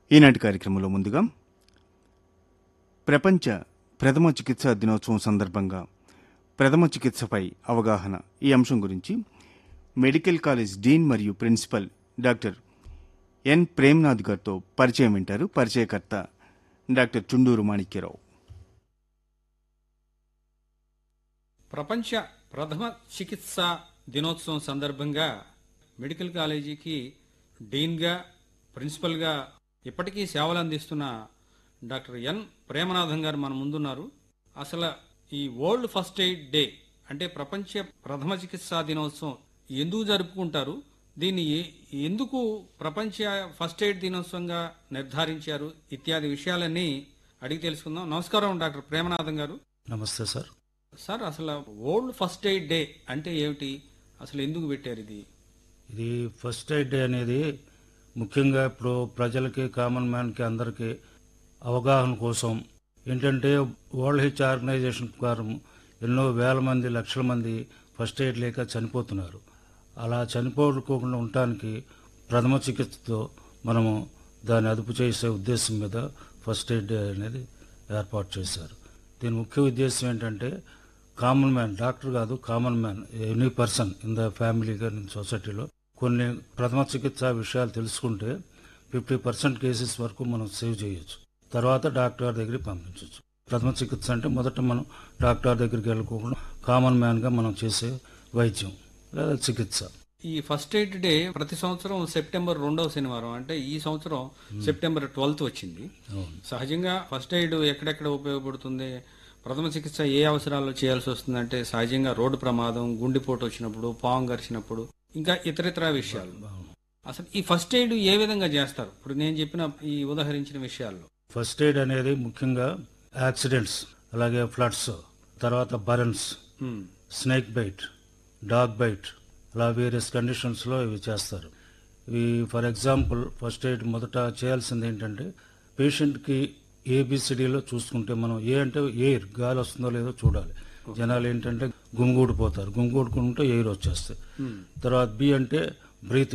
ఈనాటి కార్యక్రమంలో ముందుగా ప్రపంచ ప్రథమ చికిత్సా దినోత్సవం సందర్భంగా ప్రథమ చికిత్సపై అవగాహన ఈ అంశం గురించి మెడికల్ కాలేజ్ డీన్ మరియు ప్రిన్సిపల్ డాక్టర్ ఎన్ ప్రేమ్నాథ్ గారితో పరిచయం వింటారు పరిచయకర్త డాక్టర్ చుండూరు మాణిక్యరావు ప్రపంచ ప్రథమ చికిత్సా దినోత్సవం సందర్భంగా మెడికల్ కాలేజీకి డీన్గా ప్రిన్సిపల్గా ఇప్పటికీ సేవలు అందిస్తున్న డాక్టర్ ఎన్ ప్రేమనాథం గారు మన ముందున్నారు అసలు ఈ వరల్డ్ ఫస్ట్ ఎయిడ్ డే అంటే ప్రపంచ ప్రథమ చికిత్సా దినోత్సవం ఎందుకు జరుపుకుంటారు దీన్ని ఏ- ఎందుకు ప్రపంచ ఫస్ట్ ఎయిడ్ దినోత్సవంగా నిర్ధారించారు ఇత్యాది విషయాలన్నీ అడిగి తెలుసుకుందాం నమస్కారం డాక్టర్ ప్రేమనాథం గారు నమస్తే సార్ సార్ అసలు వరల్డ్ ఫస్ట్ ఎయిడ్ డే అంటే ఏమిటి అసలు ఎందుకు పెట్టారు ఇది ఇది ఫస్ట్ ఎయిడ్ డే అనేది ముఖ్యంగా ఇప్పుడు ప్రజలకి కామన్ మ్యాన్కి అందరికీ అవగాహన కోసం ఏంటంటే వరల్డ్ హెల్త్ ఆర్గనైజేషన్ ప్రకారం ఎన్నో వేల మంది లక్షల మంది ఫస్ట్ ఎయిడ్ లేక చనిపోతున్నారు అలా చనిపోకుండా ఉండటానికి ప్రథమ చికిత్సతో మనము దాన్ని అదుపు చేసే ఉద్దేశం మీద ఫస్ట్ ఎయిడ్ డే అనేది ఏర్పాటు చేశారు దీని ముఖ్య ఉద్దేశం ఏంటంటే కామన్ మ్యాన్ డాక్టర్ కాదు common man any person in the family కానీ సొసైటీలో కొన్ని ప్రథమ చికిత్స విషయాలు తెలుసుకుంటే ఫిఫ్టీ పర్సెంట్ కేసెస్ వరకు మనం సేవ్ చేయొచ్చు తర్వాత డాక్టర్ దగ్గరికి పంపించవచ్చు ప్రథమ చికిత్స అంటే మొదట మనం డాక్టర్ దగ్గరికి వెళ్ళకోకుండా కామన్ మ్యాన్గా మనం చేసే వైద్యం లేదా చికిత్స ఈ ఫస్ట్ ఎయిడ్ డే ప్రతి సంవత్సరం సెప్టెంబర్ రెండవ శనివారం అంటే ఈ సంవత్సరం సెప్టెంబర్ ట్వెల్త్ వచ్చింది అవును. సహజంగా ఫస్ట్ ఎయిడ్ ఎక్కడెక్కడ ఉపయోగపడుతుంది ప్రథమ చికిత్స ఏ అవసరాల్లో చేయాల్సి వస్తుందంటే సహజంగా రోడ్డు ప్రమాదం గుండెపోటు వచ్చినప్పుడు పాము గరిచినప్పుడు ఇంకా ఇతరితర విషయాలు అసలు ఈ ఫస్ట్ ఎయిడ్ ఏ విధంగా చేస్తారు ఇప్పుడు నేను చెప్పిన ఈ ఉదాహరించిన విషయాల్లో ఫస్ట్ ఎయిడ్ అనేది ముఖ్యంగా యాక్సిడెంట్స్ అలాగే ఫ్లడ్స్ తర్వాత burns hmm. Snake bite dog bite అలా వేరియస్ కండిషన్స్లో ఇవి చేస్తారు ఇవి ఫర్ ఎగ్జాంపుల్ ఫస్ట్ ఎయిడ్ మొదట చేయాల్సింది ఏంటంటే పేషెంట్కి ఏబిసిడిలో చూసుకుంటే మనం ఏ అంటే ఎయిర్ గాలి వస్తుందో లేదో చూడాలి జనాలు ఏంటంటే గుమిగూడిపోతారు గుమిగూడుకుంటే ఎయిర్ వచ్చేస్తాయి తర్వాత బి అంటే బ్రీత్